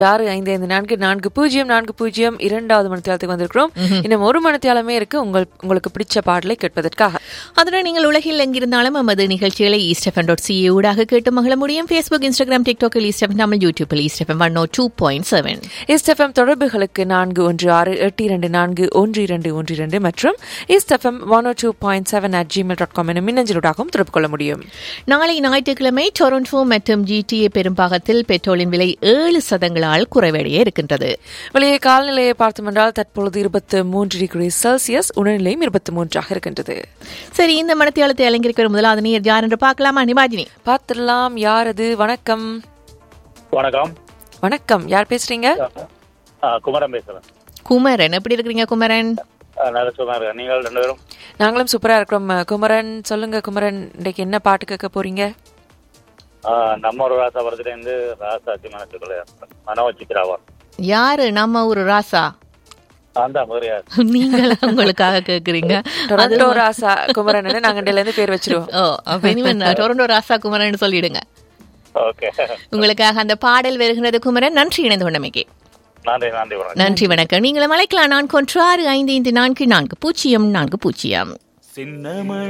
ஆறு ஐந்து ஐந்து நான்கு நான்கு பூஜ்ஜியம் நான்கு பூஜ்ஜியம் இரண்டாவது மணித்தியாலத்துக்கு வந்திருக்கிறோம் இன்னும் ஒரு மணித்தியாலமே இருக்கு உங்கள் உங்களுக்கு பிடிச்ச பாடலை கேட்பதற்காக அதுடன் நீங்கள் உலகில் எங்கிருந்தாலும் நமது நிகழ்ச்சிகளை ஈஸ்டெஃபன் டாட் சிஏ ஊடாக கேட்டு மகிழ முடியும் ஃபேஸ்புக் இன்ஸ்டாகிராம் டிக்டாக்கில் ஈஸ்டெஃபன் தமிழ் யூடியூப்பில் east FM one two point seven east FM தொடர்புகளுக்கு நான்கு ஒன்று ஆறு எட்டு இரண்டு நான்கு ஒன்று இரண்டு ஒன்று இரண்டு மற்றும் east FM one two point seven at Gmail dot com எனும் மின்னஞ்சலூடாகவும் தொடர்பு கொள்ள முடியும் நாளை ஞாயிற்றுக்கிழமை டொரண்டோ மற்றும் ஜிடிஏ பெரும்பாகத்தில் பெட்ரோலின் விலை ஏழு சதங்களால் குறைவடைய இருக்கின்றது வெளியே காலநிலையை பார்த்தோம் என்றால் தற்பொழுது இருபத்து மூன்று டிகிரி செல்சியஸ் உணர்நிலையும் இருபத்தி மூன்றாக இருக்கின்றது சரி இந்த மனத்தியாலத்தை அலங்கரிக்கிற முதலாவது நீர் யார் என்று பார்க்கலாமா நிபாஜினி பார்த்துடலாம் யார் அது வணக்கம் வணக்கம் வணக்கம் யார் பேசுறீங்க ஆ, குமரன் பேசுறேன் குமரன் எப்படி இருக்கிறீங்க குமரன் ஆ, நல்ல சும்மா இருக்கேன் நீங்கள் ரெண்டு பேரும் நாங்களும் சூப்பரா இருக்கிறோம் குமரன் சொல்லுங்க குமரன் இன்னைக்கு என்ன பாட்டு கேட்க போறீங்க ஆ, நம்ம ஒரு ராசா படத்துலேருந்து ராசாச்சி மனசுக்குள்ள மனோஜ் சித்ராவான் யாரு நம்ம ஒரு ராசா நான் தான் முதலியா நீங்கள் உங்களுக்காக கேக்குறீங்க டொரண்டோ ராசா குமரன் நாங்க இடையில இருந்து பேர் வச்சிருவோம் ஓ அப்ப இனிமேல் டொரண்டோ ராசா குமரன் சொல்லிடுங்க ஓகே உங்களுக்காக அந்த பாடல் வருகிறது குமரன் நன்றி இணைந்து கொண்டமைக்கு நன்றி நன்றி வணக்கம் நன்றி வணக்கம் நீங்களும் அழைக்கலாம் நான் கொன்று ஆறு ஐந்து ஐந்து நான்கு நான்கு பூஜ்ஜியம் நான்கு பூஜ்ஜியம் சின்னமணி